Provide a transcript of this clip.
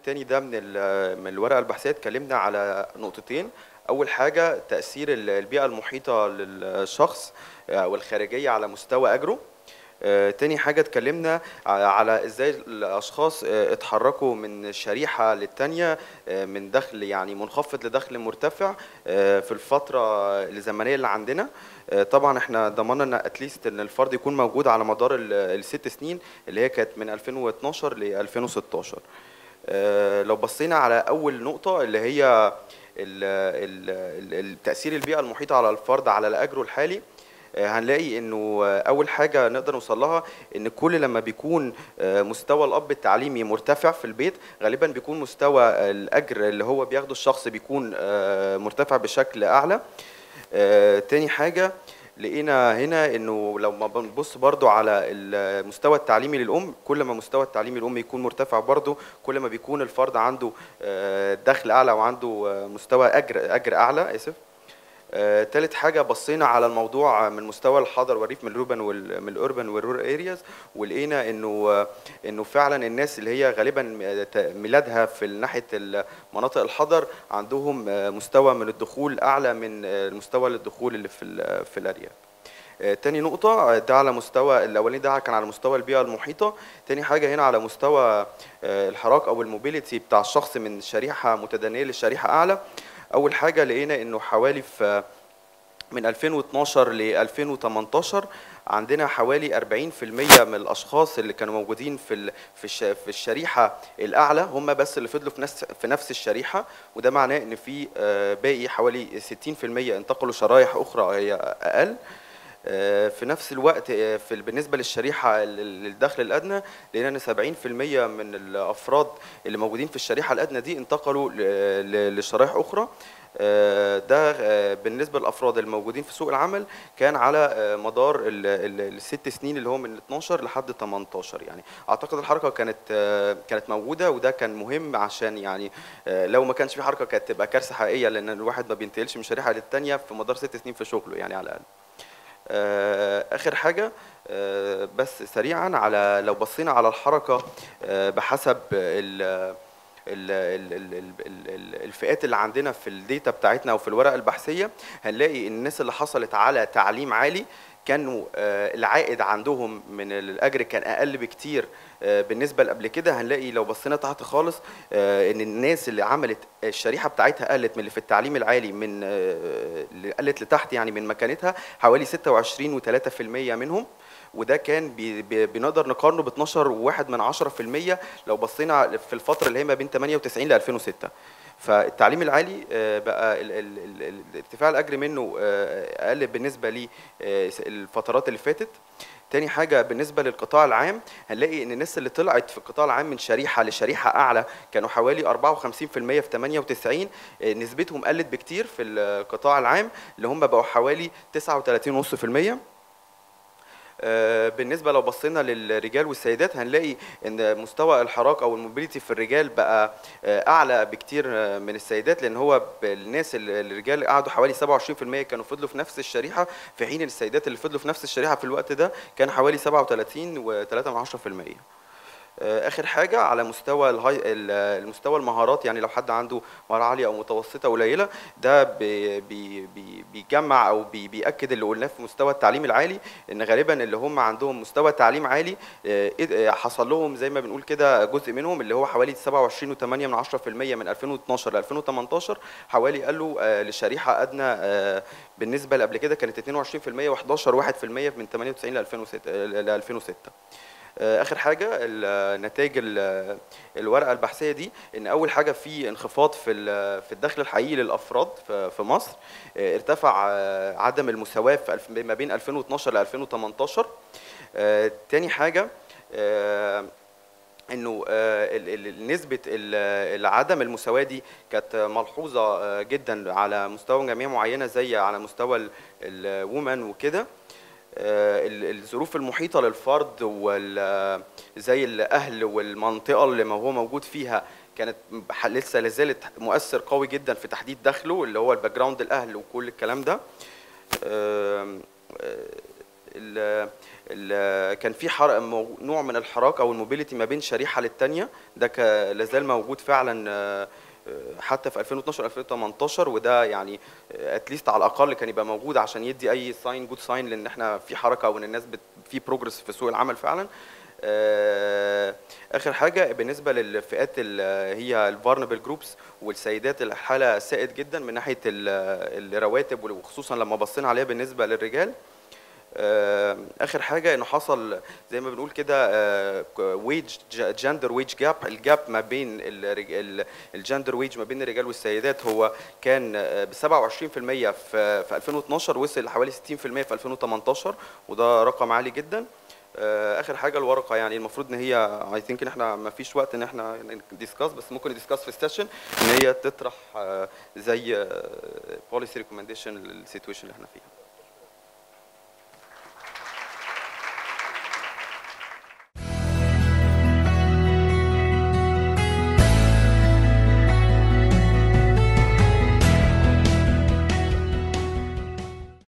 الثاني ده من ال- من الورقه البحثيه اتكلمنا على نقطتين اول حاجه تاثير ال- البيئه المحيطه للشخص آه، والخارجيه على مستوى اجره آه، تاني حاجة اتكلمنا ع- على ازاي الاشخاص آه، اتحركوا من شريحة للتانية آه، من دخل يعني منخفض لدخل مرتفع آه، في الفترة الزمنية اللي عندنا آه، طبعا احنا ضمننا ان اتليست ان الفرد يكون موجود على مدار ال- الست سنين اللي هي كانت من 2012 ل 2016 آه، لو بصينا على اول نقطة اللي هي ال- ال- ال- التأثير البيئة المحيطة على الفرد على الأجر الحالي آه، هنلاقي انه آه، اول حاجه نقدر نوصل لها ان كل لما بيكون آه، مستوى الاب التعليمي مرتفع في البيت غالبا بيكون مستوى الاجر اللي هو بياخده الشخص بيكون آه، مرتفع بشكل اعلى آه، تاني حاجه لقينا هنا انه لو ما بنبص برضو على المستوى التعليمي للام كل ما مستوى التعليمي للام يكون مرتفع برضو كل ما بيكون الفرد عنده آه، دخل اعلى وعنده آه، مستوى اجر اجر اعلى اسف آه، تالت حاجة بصينا على الموضوع من مستوى الحضر والريف من الأوربن وال من الأوربن والرور ارياز ولقينا إنه آه، إنه فعلا الناس اللي هي غالبا آه، ت- ميلادها في ناحية مناطق الحضر عندهم آه، مستوى من الدخول أعلى من آه، مستوى الدخول اللي في ال- في الأرياف. آه، تاني نقطة آه، ده على مستوى الأولاني ده كان على مستوى البيئة المحيطة، تاني حاجة هنا على مستوى آه، الحراك أو الموبيليتي بتاع الشخص من شريحة متدنية لشريحة أعلى. أول حاجة لقينا إنه حوالي في من 2012 ل 2018 عندنا حوالي 40% من الاشخاص اللي كانوا موجودين في ال- في الش- في الشريحه الاعلى هم بس اللي فضلوا في نفس في نفس الشريحه وده معناه ان في آه، باقي حوالي 60% انتقلوا شرايح اخرى هي اقل آه، في نفس الوقت آه، في ال- بالنسبه للشريحه ال- ال- للدخل الادنى لقينا ان 70% من الافراد اللي موجودين في الشريحه الادنى دي انتقلوا ل- ل- لشرائح اخرى آه، ده آه، بالنسبه للافراد الموجودين في سوق العمل كان على آه، مدار ال- ال- الست سنين اللي هو من 12 لحد 18 يعني اعتقد الحركه كانت آه، كانت موجوده وده كان مهم عشان يعني آه، لو ما كانش في حركه كانت تبقى كارثه حقيقيه لان الواحد ما بينتقلش من شريحه للتانيه في مدار ست سنين في شغله يعني على الاقل آه، اخر حاجه آه، بس سريعا على لو بصينا على الحركه آه، بحسب ال ال- ال- ال- ال- ال- ال- الفئات اللي عندنا في الداتا بتاعتنا او في الورقه البحثيه هنلاقي ان الناس اللي حصلت على تعليم عالي كانوا آه، العائد عندهم من الاجر كان اقل بكتير آه، بالنسبه لقبل كده هنلاقي لو بصينا تحت خالص آه، ان الناس اللي عملت الشريحه بتاعتها قلت من اللي في التعليم العالي من آه، اللي قلت لتحت يعني من مكانتها حوالي 26 و3% منهم وده كان بي بي بنقدر نقارنه ب 12 وواحد من 10% لو بصينا في الفتره اللي هي ما بين 98 ل 2006 فالتعليم العالي آه، بقى ال- ال- ال- ال- ارتفاع الاجر منه آه، اقل بالنسبه للفترات اللي فاتت تاني حاجة بالنسبة للقطاع العام هنلاقي إن الناس اللي طلعت في القطاع العام من شريحة لشريحة أعلى كانوا حوالي 54% في 98 آه، نسبتهم قلت بكتير في القطاع العام اللي هم بقوا حوالي 39.5% آه، بالنسبه لو بصينا للرجال والسيدات هنلاقي ان مستوى الحراك او الموبيليتي في الرجال بقى آه، اعلى بكتير آه، من السيدات لان هو ب- الناس ال- الرجال قعدوا حوالي 27% كانوا فضلوا في نفس الشريحه في حين السيدات اللي فضلوا في نفس الشريحه في الوقت ده كان حوالي 37 و3% آه، اخر حاجه على مستوى الهاي ال- المستوى المهارات يعني لو حد عنده مهاره عاليه او متوسطه قليله ده بي بي بي بيجمع او بي بياكد اللي قلناه في مستوى التعليم العالي ان غالبا اللي هم عندهم مستوى تعليم عالي آه، إد- آه، حصل لهم زي ما بنقول كده جزء منهم اللي هو حوالي 27.8 من 10% من 2012 ل 2018 حوالي قالوا آه، لشريحه ادنى آه، بالنسبه لقبل كده كانت 22% و11 1% من 98 ل 2006 ل 2006 آه، اخر حاجه ال- نتائج ال- الورقه البحثيه دي ان اول حاجه في انخفاض في ال- في الدخل الحقيقي للافراد في في مصر آه، ارتفع آه، عدم المساواه في الف- ما بين 2012 ل 2018 آه، تاني حاجه آه، انه آه، ال- ال- ال- نسبه ال- العدم المساواه دي كانت ملحوظه آه، جدا على مستوى جمعيه معينه زي على مستوى الوومن وكده آه، ال- الظروف المحيطه للفرد وال زي الاهل والمنطقه اللي ما هو موجود فيها كانت ح- لسه لازالت مؤثر قوي جدا في تحديد دخله اللي هو الباك جراوند الاهل وكل الكلام ده آم، آه، ال ال كان في حر... مو- نوع من الحراك او الموبيليتي ما بين شريحه للتانيه ده ك... لازال موجود فعلا آه، آه، حتى في 2012 2018 وده يعني اتليست على الاقل كان يبقى موجود عشان يدي اي ساين جود ساين لان احنا في حركه وان الناس بت... في بروجرس في سوق العمل فعلا آه، اخر حاجه بالنسبه للفئات اللي هي الفارنبل جروبس والسيدات الحاله سائد جدا من ناحيه ال- الرواتب وخصوصا لما بصينا عليها بالنسبه للرجال آه، اخر حاجه انه حصل زي ما بنقول كده ويج جندر ويج جاب الجاب ما بين الجندر ويج ما بين الرجال والسيدات هو كان ب 27% في في 2012 وصل لحوالي 60% في 2018 وده رقم عالي جدا آه، اخر حاجه الورقه يعني المفروض ان هي اي ثينك ان احنا ما فيش وقت ان احنا ديسكاس بس ممكن نديسكاس في السيشن ان هي تطرح آه، زي بوليسي ريكومنديشن للسيتويشن اللي احنا فيها